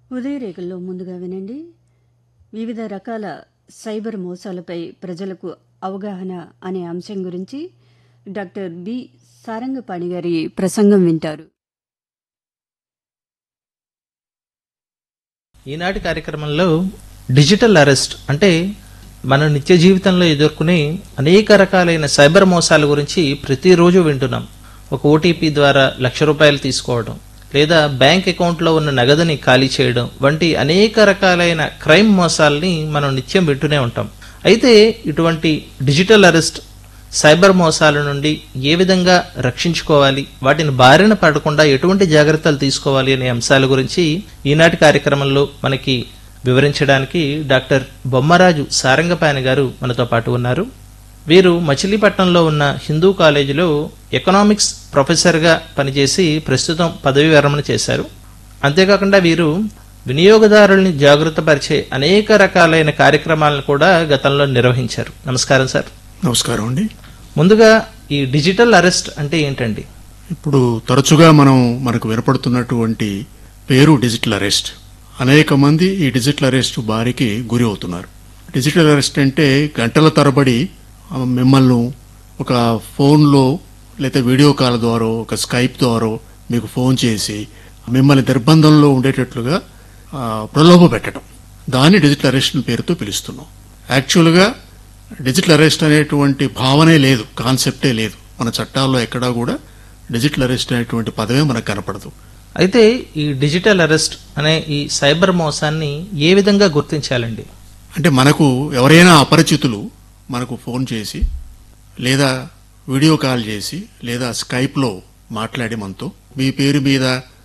ఉదయరేఖల్లో ముందుగా వినండి వివిధ రకాల సైబర్ మోసాలపై ప్రజలకు అవగాహన అనే అంశం గురించి డాక్టర్ బి సారంగపాణి గారి ప్రసంగం వింటారు ఈనాటి కార్యక్రమంలో డిజిటల్ అరెస్ట్ అంటే మన నిత్య జీవితంలో ఎదుర్కొనే అనేక రకాలైన సైబర్ మోసాల గురించి ప్రతిరోజు వింటున్నాం ఒక ఓటీపీ ద్వారా లక్ష రూపాయలు తీసుకోవడం లేదా బ్యాంక్ అకౌంట్లో ఉన్న నగదుని ఖాళీ చేయడం వంటి అనేక రకాలైన క్రైమ్ మోసాలని మనం నిత్యం వింటూనే ఉంటాం అయితే ఇటువంటి డిజిటల్ అరెస్ట్ సైబర్ మోసాల నుండి ఏ విధంగా రక్షించుకోవాలి వాటిని బారిన పడకుండా ఎటువంటి జాగ్రత్తలు తీసుకోవాలి అనే అంశాల గురించి ఈనాటి కార్యక్రమంలో మనకి వివరించడానికి డాక్టర్ బొమ్మరాజు సారంగపాని గారు మనతో పాటు ఉన్నారు వీరు మచిలీపట్నంలో ఉన్న హిందూ కాలేజీలో ఎకనామిక్స్ ప్రొఫెసర్గా పనిచేసి ప్రస్తుతం పదవి విరమణ చేశారు అంతేకాకుండా వీరు వినియోగదారుల్ని జాగృతపరిచే అనేక రకాలైన కార్యక్రమాలను కూడా గతంలో నిర్వహించారు నమస్కారం సార్ నమస్కారం అండి ముందుగా ఈ డిజిటల్ అరెస్ట్ అంటే ఏంటండి ఇప్పుడు తరచుగా మనం మనకు వినపడుతున్నటువంటి పేరు డిజిటల్ అరెస్ట్ అనేక మంది ఈ డిజిటల్ అరెస్ట్ బారికి గురి అవుతున్నారు డిజిటల్ అరెస్ట్ అంటే గంటల తరబడి ఆ, మిమ్మల్ని ఒక ఫోన్లో లేదా వీడియో కాల్ ద్వారా ఒక స్కైప్ ద్వారా మీకు ఫోన్ చేసి మిమ్మల్ని నిర్బంధంలో ఉండేటట్లుగా ఆ, ప్రలోభ పెట్టడం దాన్ని డిజిటల్ అరెస్ట్ పేరుతో పిలుస్తున్నాం యాక్చువల్గా డిజిటల్ అరెస్ట్ అనేటువంటి భావనే లేదు కాన్సెప్టే లేదు మన చట్టాల్లో ఎక్కడా కూడా డిజిటల్ అరెస్ట్ అనేటువంటి పదమే మనకు కనపడదు అయితే ఈ డిజిటల్ అరెస్ట్ అనే ఈ సైబర్ మోసాన్ని ఏ విధంగా గుర్తించాలండి అంటే మనకు ఎవరైనా అపరిచితులు మనకు ఫోన్ చేసి లేదా వీడియో కాల్ చేసి లేదా స్కైప్లో మాట్లాడి మనతో మీ పేరు మీద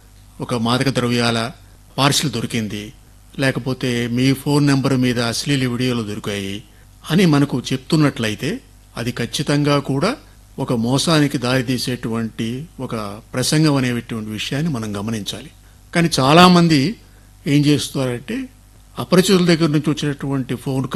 ఒక మాదక ద్రవ్యాల పార్సిల్ దొరికింది లేకపోతే మీ ఫోన్ నెంబర్ మీద అశ్లీల వీడియోలు దొరికాయి అని మనకు చెప్తున్నట్లయితే అది ఖచ్చితంగా కూడా ఒక మోసానికి దారితీసేటువంటి ఒక ప్రసంగం అనేటువంటి విషయాన్ని మనం గమనించాలి కానీ చాలామంది ఏం చేస్తున్నారంటే అపరిచితుల దగ్గర నుంచి వచ్చినటువంటి ఫోన్